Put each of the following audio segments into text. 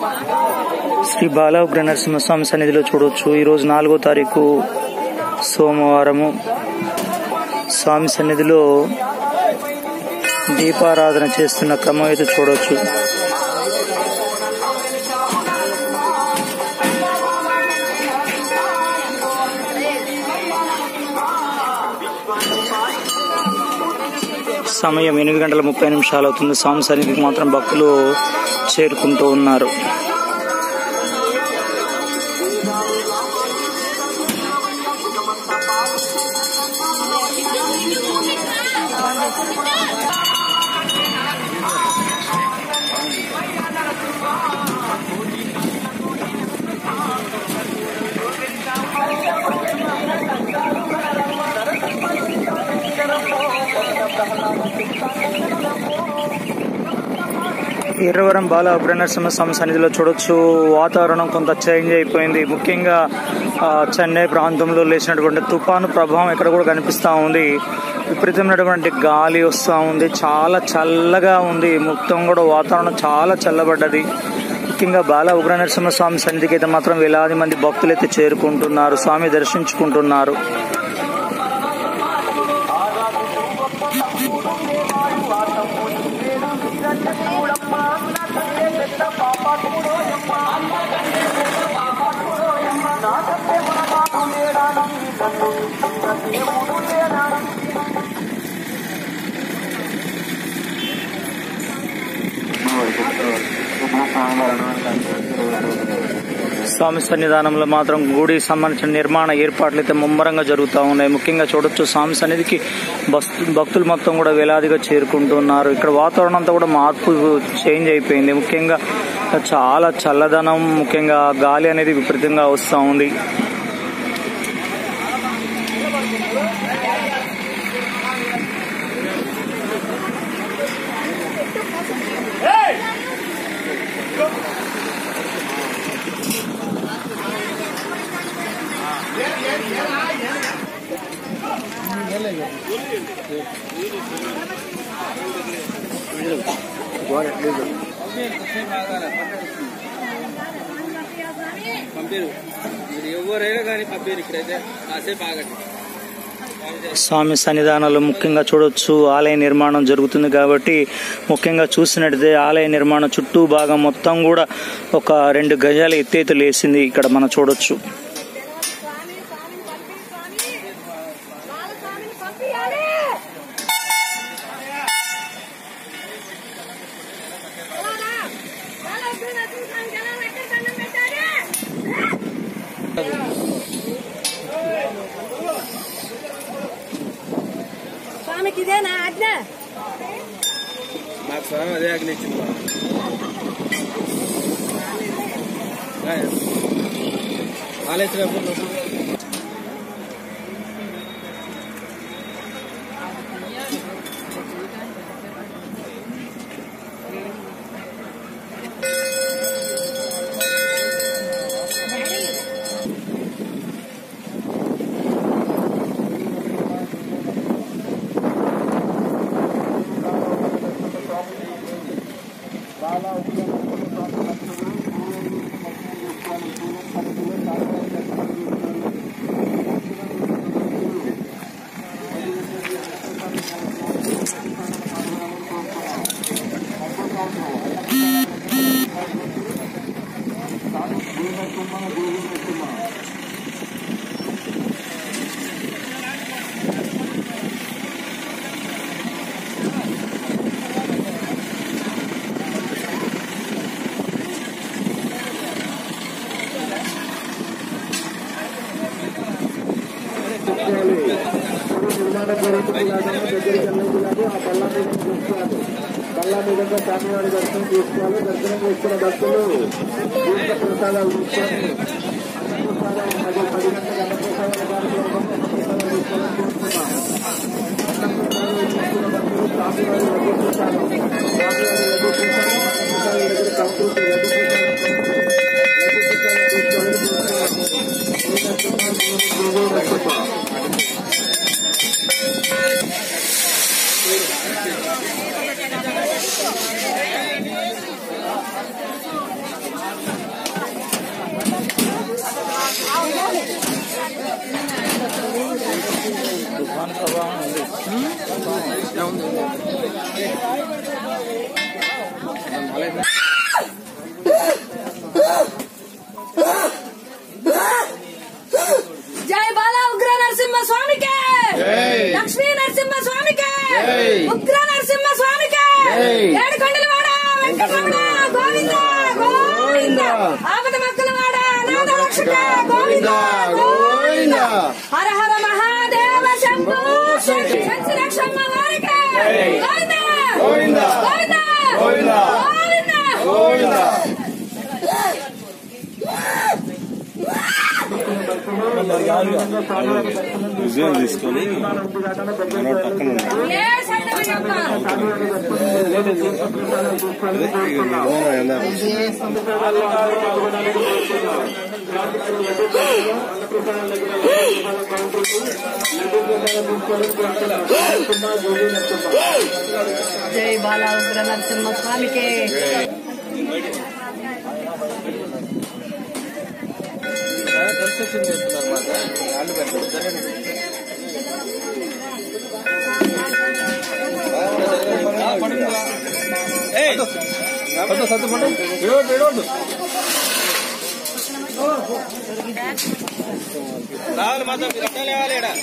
శ్రీ బాలఉగ్ర నరసింహస్వామి సన్నిధిలో చూడవచ్చు ఈరోజు నాలుగో తారీఖు సోమవారము స్వామి సన్నిధిలో దీపారాధన చేస్తున్న క్రమం అయితే చూడవచ్చు సమయం ఎనిమిది గంటల ముప్పై నిమిషాలు అవుతుంది స్వామి సన్నిధికి మాత్రం భక్తులు చేరుకుంటూ ఉన్నారు ఎర్రవరం బాల అభ్రనరసింహ స్వామి సన్నిధిలో చూడొచ్చు వాతావరణం కొంత చేంజ్ అయిపోయింది ముఖ్యంగా ఆ, చెన్నై ప్రాంతంలో లేచినటువంటి తుఫాను ప్రభావం ఇక్కడ కూడా కనిపిస్తూ ఉంది విపరీతమైనటువంటి గాలి వస్తూ ఉంది చాలా చల్లగా ఉంది మొత్తం కూడా వాతావరణం చాలా చల్లబడ్డది ముఖ్యంగా బాల ఉగ్ర నరసింహ స్వామి సన్నిధికి అయితే మాత్రం వేలాది మంది భక్తులు అయితే చేరుకుంటున్నారు స్వామి దర్శించుకుంటున్నారు స్వామి సన్నిధానంలో మాత్రం గుడి సంబంధించిన నిర్మాణ ఏర్పాట్లు అయితే ముమ్మరంగా జరుగుతూ ఉన్నాయి ముఖ్యంగా చూడొచ్చు స్వామి సన్నిధికి బస్తు భక్తులు మొత్తం కూడా వేలాదిగా చేరుకుంటున్నారు ఇక్కడ వాతావరణం అంతా కూడా మార్పు చేంజ్ అయిపోయింది ముఖ్యంగా చాలా చల్లదనం ముఖ్యంగా గాలి అనేది విపరీతంగా వస్తూ ఉంది పంపిరు మీరు ఎవరైనా కానీ పంపిరు ఇక్కడైతే కాసేపు ఆగండి స్వామి సన్నిధానాలు ముఖ్యంగా చూడొచ్చు ఆలయ నిర్మాణం జరుగుతుంది కాబట్టి ముఖ్యంగా చూసినట్టయితే ఆలయ నిర్మాణం చుట్టూ భాగం మొత్తం కూడా ఒక రెండు గజాల ఎత్తైతే లేసింది ఇక్కడ మనం చూడొచ్చు స్వామి స్వామిని పంపి స్వామి బాలస్వామిని పంపియాలి అలానా బాలస్వామి నరసింహస్వామికి ఎలా ఎక్కడ దండం పెట్టాలి స్వామికి ఇదేనా ఆజ్ఞ మాకు స్వామి అదే ఆజ్ఞ ఇచ్చింది ఆలోచన నిర్మాణం జరుగుతుంది కాబట్టి దగ్గరికి వెళ్ళదు కానీ ఆ బల్ల మీద చూసుకోవాలి బల్ల మీద స్వామివారి దర్శనం చేసుకోవాలి దర్శనం చేసుకున్న భక్తులు తీర్థ ప్రసాదాలు తీసుకొని అన్నప్రసాదాలు పది పది గంటల అన్నప్రసాదాల కార్యక్రమం అన్నప్రసాదాలు తీసుకోవాలని కోరుతున్నాం అన్నప్రసాదాలు తీసుకున్న భక్తులు స్వామివారి లడ్డు ప్రసాదం స్వామివారి లడ్డు ప్రసాదం అన్నప్రసాదాల దగ్గర కంప్యూటర్ లడ్డు ప్రసాదం లడ్డు ప్రసాదం తీసుకోవాలని కోరుతున్నాం తుఫాను ప్రభావం ఉంది జై బాల ఉగ్ర నరసింహ స్వామికే లక్ష్మీ నరసింహ స్వామికే ఉగ్ర నరసింహ స్వామికే ఏడు కొండల వాడ వెంకటరమణ గోవింద గోవింద ఆపద మక్కల వాడ అనాథ రక్షక గోవింద గోవింద హర హర మహాదేవ శంభో శక్తి రక్షమ్మ వారికే గోవింద గోవింద గోవింద గోవింద విజయం తీసుకొని మనోడు పక్కన ఉన్నాడు ఏ సైడ్ వెళ్ళమ్మా అదే ఇక నిర్మాణం ఎలా జై బాల ఉగ్ర నరసింహ స్వామికి కన్స్ట్రక్షన్ చేస్తున్నారు మాట వాళ్ళు పెడతారు జరగండి రావాలి మాత్రం మీరు అట్లా లేవాలి ఈడ.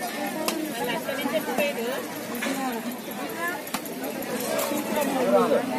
జై